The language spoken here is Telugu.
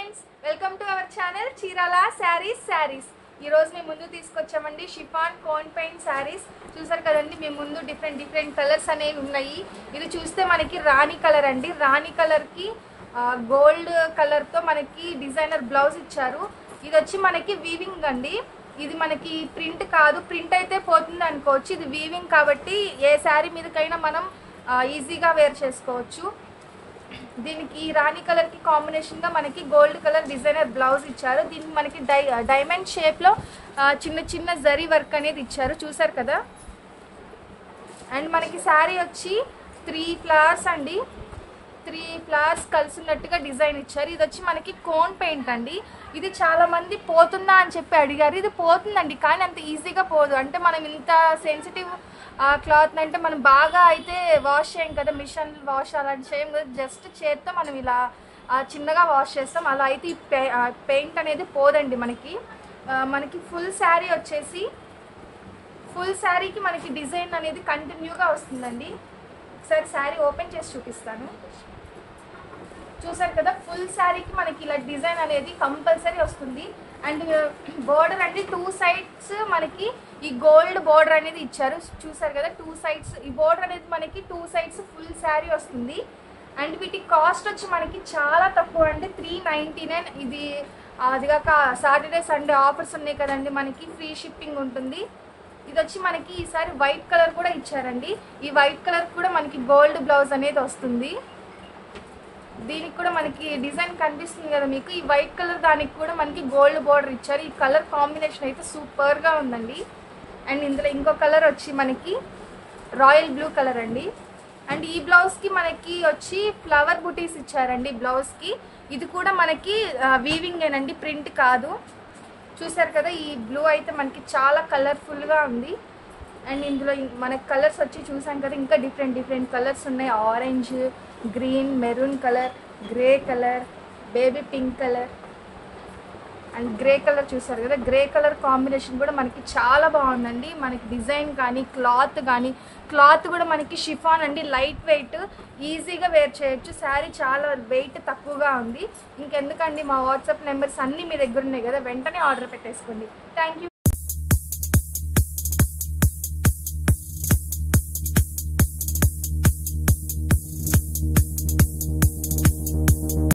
friends welcome to our channel Chirala sarees sarees ఈ రోజు మేము ముందు తీసుకొచ్చామండి షిఫాన్ కోన్ పెయింట్ శారీస్ చూసారు కదండి మేము ముందు డిఫరెంట్ డిఫరెంట్ కలర్స్ అనేవి ఉన్నాయి ఇది చూస్తే మనకి రాణి కలర్ అండి రాణి కలర్కి గోల్డ్ కలర్తో మనకి డిజైనర్ బ్లౌజ్ ఇచ్చారు ఇది వచ్చి మనకి వీవింగ్ అండి ఇది మనకి ప్రింట్ కాదు ప్రింట్ అయితే పోతుంది అనుకోవచ్చు ఇది వీవింగ్ కాబట్టి ఏ శారీ మీదకైనా మనం ఈజీగా వేర్ చేసుకోవచ్చు దీనికి ఈ రాణి కలర్ కి కాంబినేషన్ గా మనకి గోల్డ్ కలర్ డిజైనర్ బ్లౌజ్ ఇచ్చారు దీనికి మనకి డై డైమండ్ షేప్ లో ఆ, చిన్న చిన్న జరీ వర్క్ అనేది ఇచ్చారు చూసారు కదా అండ్ మనకి శారీ వచ్చి త్రీ ఫ్లవర్స్ అండి త్రీ ఫ్లవర్స్ కలిసినట్టుగా డిజైన్ ఇచ్చారు ఇది వచ్చి మనకి కోన్ పెయింట్ అండి ఇది చాలా మంది పోతుందా అని చెప్పి అడిగారు ఇది పోతుందండి కానీ అంత ఈజీగా పోదు అంటే మనం ఇంత సెన్సిటివ్ క్లాత్ అంటే మనం బాగా అయితే వాష్ చేయం కదా మిషన్ వాష్ అలాంటి చేయం కదా జస్ట్ చేత్తో మనం ఇలా ఆ, చిన్నగా వాష్ చేస్తాం అలా అయితే ఈ పెయింట్ అనేది పోదండి మనకి ఆ, మనకి ఫుల్ శారీ వచ్చేసి ఫుల్ శారీకి మనకి డిజైన్ అనేది కంటిన్యూగా వస్తుందండి ఒకసారి శారీ ఓపెన్ చేసి చూపిస్తాను చూసారు కదా ఫుల్ శారీకి మనకి ఇలా డిజైన్ అనేది కంపల్సరీ వస్తుంది అండ్ బోర్డర్ అండి టూ సైడ్స్ మనకి ఈ గోల్డ్ బోర్డర్ అనేది ఇచ్చారు చూసారు కదా టూ సైడ్స్ ఈ బోర్డర్ అనేది మనకి టూ సైడ్స్ ఫుల్ శారీ వస్తుంది అండ్ వీటి కాస్ట్ వచ్చి మనకి చాలా తక్కువ అంటే త్రీ నైంటీ నైన్ ఇది అది కాక సాటర్డే సండే ఆఫర్స్ ఉన్నాయి కదండి మనకి ఫ్రీ షిప్పింగ్ ఉంటుంది ఇది వచ్చి మనకి ఈసారి వైట్ కలర్ కూడా ఇచ్చారండి ఈ వైట్ కలర్ కూడా మనకి గోల్డ్ బ్లౌజ్ అనేది వస్తుంది దీనికి కూడా మనకి డిజైన్ కనిపిస్తుంది కదా మీకు ఈ వైట్ కలర్ దానికి కూడా మనకి గోల్డ్ బోర్డర్ ఇచ్చారు ఈ కలర్ కాంబినేషన్ అయితే సూపర్గా ఉందండి అండ్ ఇందులో ఇంకో కలర్ వచ్చి మనకి రాయల్ బ్లూ కలర్ అండి అండ్ ఈ బ్లౌజ్కి మనకి వచ్చి ఫ్లవర్ బుటీస్ ఇచ్చారండి బ్లౌజ్కి ఇది కూడా మనకి వీవింగ్ ఏనండి ప్రింట్ కాదు చూసారు కదా ఈ బ్లూ అయితే మనకి చాలా కలర్ఫుల్గా ఉంది అండ్ ఇందులో ఇం- మనకి కలర్స్ వచ్చి చూసాం కదా ఇంకా డిఫరెంట్ డిఫరెంట్ కలర్స్ ఉన్నాయి orange green maroon colour grey colour baby pink colour and grey colour చూసారు కదా గ్రే కలర్ కాంబినేషన్ కూడా మనకి చాలా బాగుందండి మనకి డిజైన్ కానీ క్లాత్ కానీ క్లాత్ కూడా మనకి షిఫాన్ అండి లైట్ వెయిట్ ఈజీగా వేర్ చేయొచ్చు శారీ చాలా వెయిట్ తక్కువగా ఉంది ఇంకెందుకండి మా వాట్సాప్ నెంబర్స్ అన్నీ మీ దగ్గర ఉన్నాయి కదా వెంటనే ఆర్డర్ పెట్టేసుకోండి థ్యాంక్ యూ